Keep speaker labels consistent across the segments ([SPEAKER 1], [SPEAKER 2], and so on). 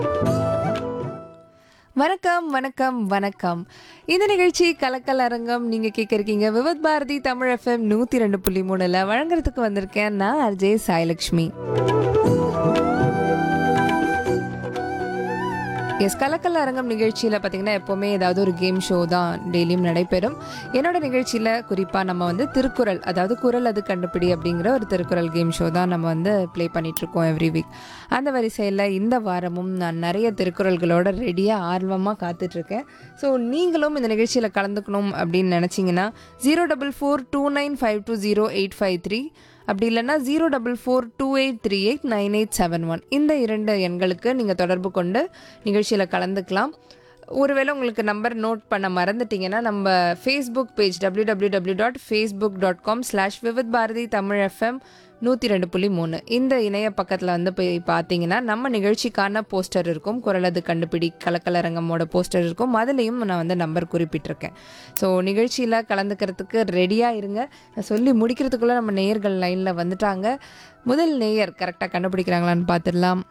[SPEAKER 1] வணக்கம் வணக்கம் வணக்கம் இந்த நிகழ்ச்சி கலக்கல் அரங்கம் நீங்க கேட்க இருக்கீங்க விவத் பாரதி தமிழ் எஃப்எம் நூத்தி ரெண்டு புள்ளி மூணுல வழங்குறதுக்கு வந்திருக்கேன் நான் அர்ஜே சாய்லக்ஷ்மி எஸ் கலக்கல் அரங்கம் நிகழ்ச்சியில் பார்த்தீங்கன்னா எப்போவுமே ஏதாவது ஒரு கேம் ஷோ தான் டெய்லியும் நடைபெறும் என்னோட நிகழ்ச்சியில் குறிப்பாக நம்ம வந்து திருக்குறள் அதாவது குரல் அது கண்டுபிடி அப்படிங்கிற ஒரு திருக்குறள் கேம் ஷோ தான் நம்ம வந்து ப்ளே பண்ணிகிட்ருக்கோம் எவ்ரி வீக் அந்த வரிசையில் இந்த வாரமும் நான் நிறைய திருக்குறள்களோட ரெடியாக ஆர்வமாக காத்துட்ருக்கேன் ஸோ நீங்களும் இந்த நிகழ்ச்சியில் கலந்துக்கணும் அப்படின்னு நினச்சிங்கன்னா zero double four two nine five two zero eight five three அப்படி இல்லைன்னா zero double four two eight three eight nine eight seven one இந்த இரண்டு எண்களுக்கு நீங்கள் தொடர்பு கொண்டு நிகழ்ச்சியில் கலந்துக்கலாம் ஒருவேளை உங்களுக்கு நம்பர் நோட் பண்ண மறந்துட்டீங்கன்னா நம்ம Facebook page W W W dot Facebook dot com slash Vividh Bharati Tamil FM நூற்றி ரெண்டு புள்ளி மூணு இந்த இணைய பக்கத்தில் வந்து போய் பார்த்தீங்கன்னா நம்ம நிகழ்ச்சிக்கான போஸ்டர் இருக்கும் குரலது கண்டுபிடி கலக்கலரங்கமோட போஸ்டர் இருக்கும் அதுலேயும் நான் வந்து நம்பர் குறிப்பிட்டிருக்கேன் ஸோ நிகழ்ச்சியில் கலந்துக்கிறதுக்கு ரெடியாக இருங்க நான் சொல்லி முடிக்கிறதுக்குள்ளே நம்ம நேயர்கள் லைனில் வந்துட்டாங்க முதல் நேயர் கரெக்டாக கண்டுபிடிக்கிறாங்களான்னு பார்த்துடலாம்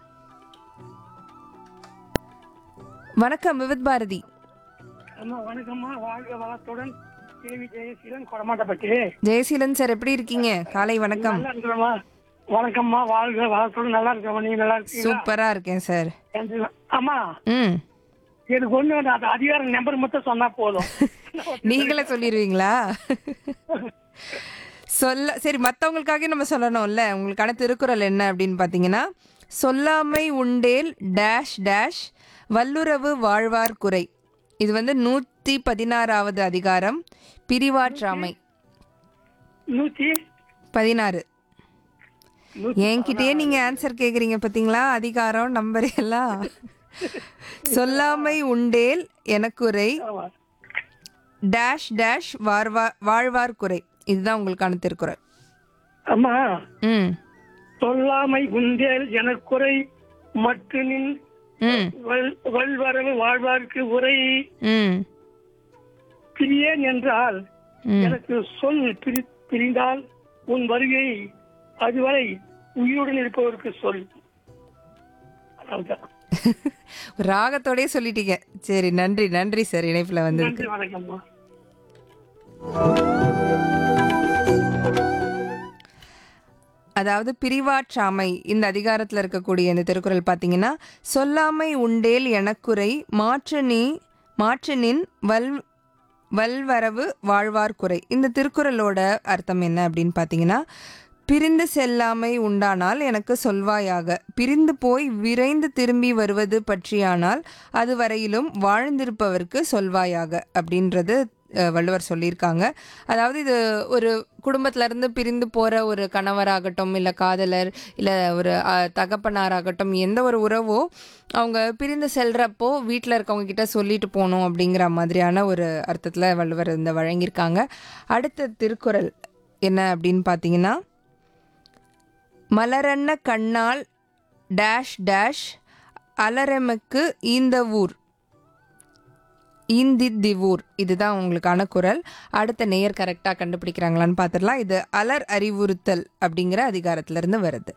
[SPEAKER 1] வணக்கம் விவித் பாரதி
[SPEAKER 2] அம்மா வணக்கம்மா வாழ்க வளத்துடன் தேவி ஜெயசீலன் கொடமாட்டப்பட்டி
[SPEAKER 1] ஜெயசீலன் சார் எப்படி இருக்கீங்க காலை வணக்கம்
[SPEAKER 2] நல்லா இருக்கிறோமா வணக்கம்மா வாழ்க வளத்துடன் நல்லா இருக்கமா நீங்க நல்லா இருக்கீங்களா
[SPEAKER 1] சூப்பராக இருக்கேன் சார்
[SPEAKER 2] நன்றி. அம்மா
[SPEAKER 1] ம்
[SPEAKER 2] எனக்கு ஒண்ணு வேண்டாம் அது அதிகார நம்பர் மட்டும் சொன்னா போதும்
[SPEAKER 1] நீங்களே சொல்லிடுவீங்களா சொல்ல சரி மற்றவங்களுக்காக நம்ம சொல்லணும்ல உங்களுக்கான திருக்குறள் என்ன அப்படின்னு பார்த்தீங்கன்னா சொல்லாமை உண்டேல் டேஷ் டேஷ் வல்லுறவு வாழ்வார் குறை இது வந்து நூற்றி பதினாறாவது அதிகாரம் பிரிவாற்றாமை
[SPEAKER 2] நூத்தி
[SPEAKER 1] பதினாறு
[SPEAKER 2] நூத்தி
[SPEAKER 1] என்கிட்டயே நீங்க ஆன்சர் கேக்குறீங்க பாத்தீங்களா அதிகாரம் நம்பர் எல்லாம் சொல்லாமை உண்டேல் எனக்குறை
[SPEAKER 2] ஆமா.
[SPEAKER 1] டேஷ் டேஷ் வாழ்வார் வாழ்வார் குறை இதுதான் உங்களுக்கான திருக்குறள்
[SPEAKER 2] அம்மா
[SPEAKER 1] ம்
[SPEAKER 2] சொல்லாமை குந்தேல் எனக்குறை மற்ற நின்
[SPEAKER 1] ம்
[SPEAKER 2] வல்- வல்வரவு வாழ்வார்க்கு உரை
[SPEAKER 1] ம்
[SPEAKER 2] பிரியேன் என்றால்
[SPEAKER 1] ம்
[SPEAKER 2] எனக்கு சொல் பிரி பிரிந்தால் உன் வருகை அதுவரை உயிருடன் இருப்பவருக்கு சொல் அவ்வளவுதான்.
[SPEAKER 1] ராகத்தோடயே சொல்லிட்டீங்க சரி நன்றி நன்றி சார் இணைப்புல வந்திருக்கு
[SPEAKER 2] நன்றி வணக்கம்மா
[SPEAKER 1] அதாவது பிரிவாற்றாமை இந்த அதிகாரத்தில் இருக்கக்கூடிய இந்த திருக்குறள் பார்த்தீங்கன்னா சொல்லாமை உண்டேல் எனக்குறை மாற்று நீ மாற்று நின் வல் வல்வரவு வாழ்வார் குறை இந்த திருக்குறளோட அர்த்தம் என்ன அப்படின்னு பார்த்தீங்கன்னா பிரிந்து செல்லாமை உண்டானால் எனக்கு சொல்வாயாக பிரிந்து போய் விரைந்து திரும்பி வருவது பற்றியானால் அது வரையிலும் வாழ்ந்திருப்பவருக்கு சொல்வாயாக அப்படின்றது அஹ், வள்ளுவர் சொல்லியிருக்காங்க அதாவது இது ஒரு குடும்பத்துல இருந்து பிரிந்து போற ஒரு கணவராகட்டும் இல்லை காதலர் இல்லை ஒரு அஹ், தகப்பனாராகட்டும் எந்த ஒரு உறவோ அவங்க பிரிந்து செல்றப்போ வீட்டில் இருக்கவங்க கிட்ட சொல்லிட்டு போகணும் அப்படிங்கிற மாதிரியான ஒரு அர்த்தத்தில் வள்ளுவர் இந்த வழங்கியிருக்காங்க அடுத்த திருக்குறள் என்ன அப்படின்னு பார்த்தீங்கன்னா மலரன்ன கண்ணால் டேஷ் டேஷ் அலரெமக்கு ஈந்த ஊர் ஈந்தி திவூர் இதுதான் உங்களுக்கான குரல் அடுத்த நேயர் கரெக்டாக கண்டுபிடிக்கிறாங்களான்னு பார்த்துடலாம் இது அலர் அறிவுறுத்தல் அப்படிங்கிற அதிகாரத்திலிருந்து வருது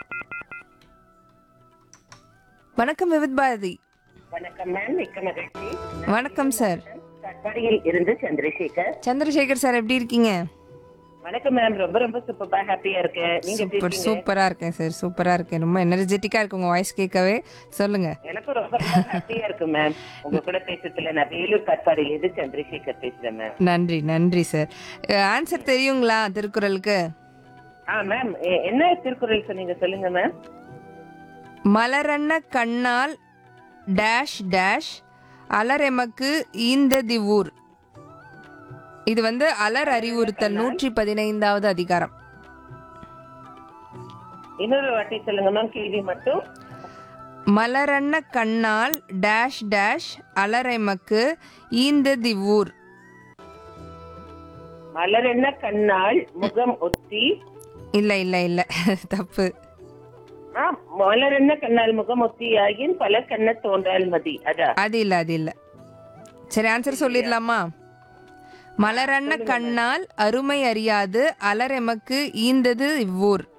[SPEAKER 1] வணக்கம் விவித் பாரதி
[SPEAKER 3] வணக்கம் மேம் மிக்க மகிழ்ச்சி
[SPEAKER 1] வணக்கம் சார்
[SPEAKER 3] கட்பாடியில் இருந்து சந்திரசேகர்
[SPEAKER 1] சந்திரசேகர் சார் எப்படி இருக்கீங்க
[SPEAKER 3] வணக்கம் மேம் ரொம்ப ரொம்ப சூப்பரா ஹாப்பியா இருக்கேன் நீங்க எப்படி
[SPEAKER 1] சூப்பர்
[SPEAKER 3] இருக்கீங்க
[SPEAKER 1] சூப்பரா இருக்கேன் சார் சூப்பரா இருக்கேன் ரொம்ப எனர்ஜெட்டிக்கா இருக்கு உங்க வாய்ஸ் கேட்கவே சொல்லுங்க
[SPEAKER 3] எனக்கும் ரொம்ப ஹாப்பியா இருக்கு மேம் உங்க கூட பேசுறதுல நான் வேலூர் கட்பாடியில இருந்து சந்திரசேகர் பேசுறேன் மேம்
[SPEAKER 1] நன்றி நன்றி சார் ஆன்சர் தெரியுங்களா திருக்குறளுக்கு
[SPEAKER 3] ஆ மேம் எ- என்ன திருக்குறள் சொன்னீங்க சொல்லுங்க மேம்
[SPEAKER 1] மலரன்ன கண்ணால் டேஷ் டேஷ் அலரெமக்கு ஈந்த திவூர் இது வந்து அலர் அறிவுறுத்தல் நூற்றி பதினைந்தாவது அதிகாரம்
[SPEAKER 3] இன்னொரு வாட்டி சொல்லுங்க மேம் கேள்வி மட்டும்
[SPEAKER 1] மலரன்ன கண்ணால் டேஷ் டேஷ் அலரெமக்கு ஈந்த திவூர்
[SPEAKER 3] மலர் என்ன கண்ணால் முகம் ஒத்தி
[SPEAKER 1] இல்ல இல்ல இல்ல தப்பு
[SPEAKER 3] ஆ, மலர் என்ன கண்ணால் முகம் ஒத்தி ஆகின் பல கண்ண தோன்றால் மதி அதா
[SPEAKER 1] அது இல்ல அது இல்ல சரி ஆன்சர் சொல்லிடலாமா மலரன்ன கண்ணால் அருமை அறியாது அலரெமக்கு ஈந்தது இவ்வூர்